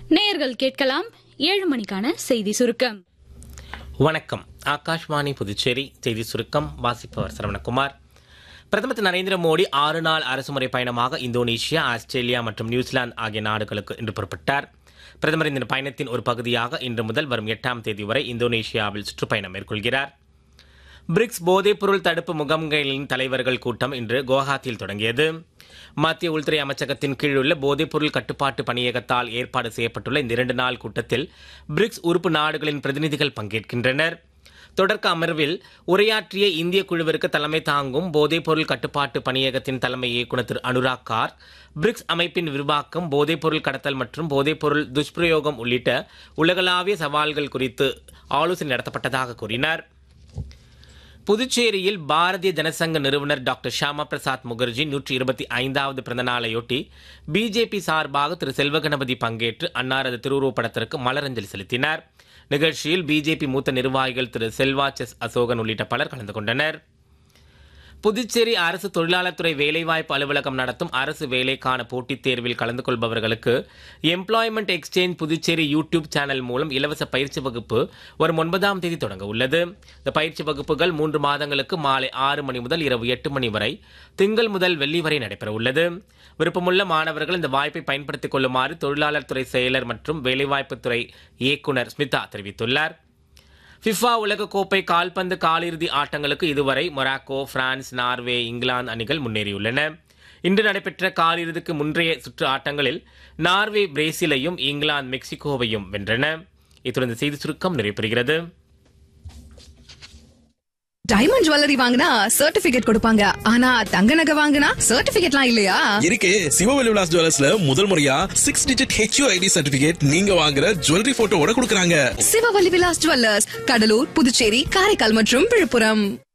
நேயர்கள் கேட்கலாம் ஏழு மணிக்கான செய்தி சுருக்கம் வணக்கம் ஆகாஷ்வாணி புதுச்சேரி செய்தி சுருக்கம் வாசிப்பவர் சரவணகுமார் பிரதமர் திரு நரேந்திர மோடி ஆறு நாள் அரசுமுறை பயணமாக இந்தோனேஷியா ஆஸ்திரேலியா மற்றும் நியூசிலாந்து ஆகிய நாடுகளுக்கு இன்று புறப்பட்டார் பிரதமர் இந்த பயணத்தின் ஒரு பகுதியாக இன்று முதல் வரும் எட்டாம் தேதி வரை இந்தோனேஷியாவில் சுற்றுப்பயணம் மேற்கொள்கிறார் பிரிக்ஸ் போதைப்பொருள் தடுப்பு முகாம்களின் தலைவர்கள் கூட்டம் இன்று குவஹாத்தியில் தொடங்கியது மத்திய உள்துறை அமைச்சகத்தின் கீழ் உள்ள போதைப்பொருள் கட்டுப்பாட்டு பணியகத்தால் ஏற்பாடு செய்யப்பட்டுள்ள இந்த இரண்டு நாள் கூட்டத்தில் பிரிக்ஸ் உறுப்பு நாடுகளின் பிரதிநிதிகள் பங்கேற்கின்றனர் தொடக்க அமர்வில் உரையாற்றிய இந்திய குழுவிற்கு தலைமை தாங்கும் போதைப்பொருள் கட்டுப்பாட்டு பணியகத்தின் தலைமை இயக்குநர் திரு அனுராக் கார் பிரிக்ஸ் அமைப்பின் விரிவாக்கம் போதைப்பொருள் கடத்தல் மற்றும் போதைப்பொருள் துஷ்பிரயோகம் உள்ளிட்ட உலகளாவிய சவால்கள் குறித்து ஆலோசனை நடத்தப்பட்டதாக கூறினார் புதுச்சேரியில் பாரதிய ஜனசங்க நிறுவனர் டாக்டர் ஷியாமா பிரசாத் முகர்ஜி நூற்றி இருபத்தி ஐந்தாவது பிறந்த நாளையொட்டி பிஜேபி சார்பாக திரு செல்வகணபதி பங்கேற்று அன்னாரது திருவுருவப் படத்திற்கு மலரஞ்சலி செலுத்தினார் நிகழ்ச்சியில் பிஜேபி மூத்த நிர்வாகிகள் திரு செல்வா செஸ் அசோகன் உள்ளிட்ட பலர் கலந்து கொண்டனர் புதுச்சேரி அரசு தொழிலாளர் துறை வேலைவாய்ப்பு அலுவலகம் நடத்தும் அரசு வேலைக்கான போட்டித் தேர்வில் கலந்து கொள்பவர்களுக்கு employment exchange Puducherry YouTube channel மூலம் இலவச பயிற்சி வகுப்பு வரும் ஒன்பதாம் தேதி தொடங்க உள்ளது இந்த பயிற்சி வகுப்புகள் மூன்று மாதங்களுக்கு மாலை ஆறு மணி முதல் இரவு எட்டு மணி வரை திங்கள் முதல் வெள்ளி வரை நடைபெற உள்ளது விருப்பமுள்ள மாணவர்கள் இந்த வாய்ப்பை பயன்படுத்திக் கொள்ளுமாறு தொழிலாளர் துறை செயலர் மற்றும் வேலைவாய்ப்புத்துறை இயக்குனர் ஸ்மிதா தெரிவித்துள்ளார் ஃபிஃபா உலகக்கோப்பை கால்பந்து காலிறுதி ஆட்டங்களுக்கு இதுவரை மொராக்கோ பிரான்ஸ் நார்வே இங்கிலாந்து அணிகள் முன்னேறியுள்ளன இன்று நடைபெற்ற காலிறுதிக்கு முன்றைய சுற்று ஆட்டங்களில் நார்வே பிரேசிலையும் இங்கிலாந்து மெக்சிகோவையும் வென்றன இத்துடன் இந்த செய்தி சுருக்கம் நிறைவு பெறுகிறது டைமண்ட் ஜுவல்லரி வாங்கினா சர்டிபிகேட் கொடுப்பாங்க ஆனா தங்க நகை வாங்கினா சர்டிபிகேட்லாம் இல்லையா இருக்கு சிவவெளி விலாஸ் ஜுவல்லர்ஸ்ல முதல் முறையா six digit HU ID certificate நீங்க வாங்குற ஜுவல்லரி போட்டோவோட கொடுக்கறாங்க சிவவல்லி விலாஸ் ஜுவல்லர்ஸ் கடலூர் புதுச்சேரி காரைக்கால் மற்றும் விழுப்புரம்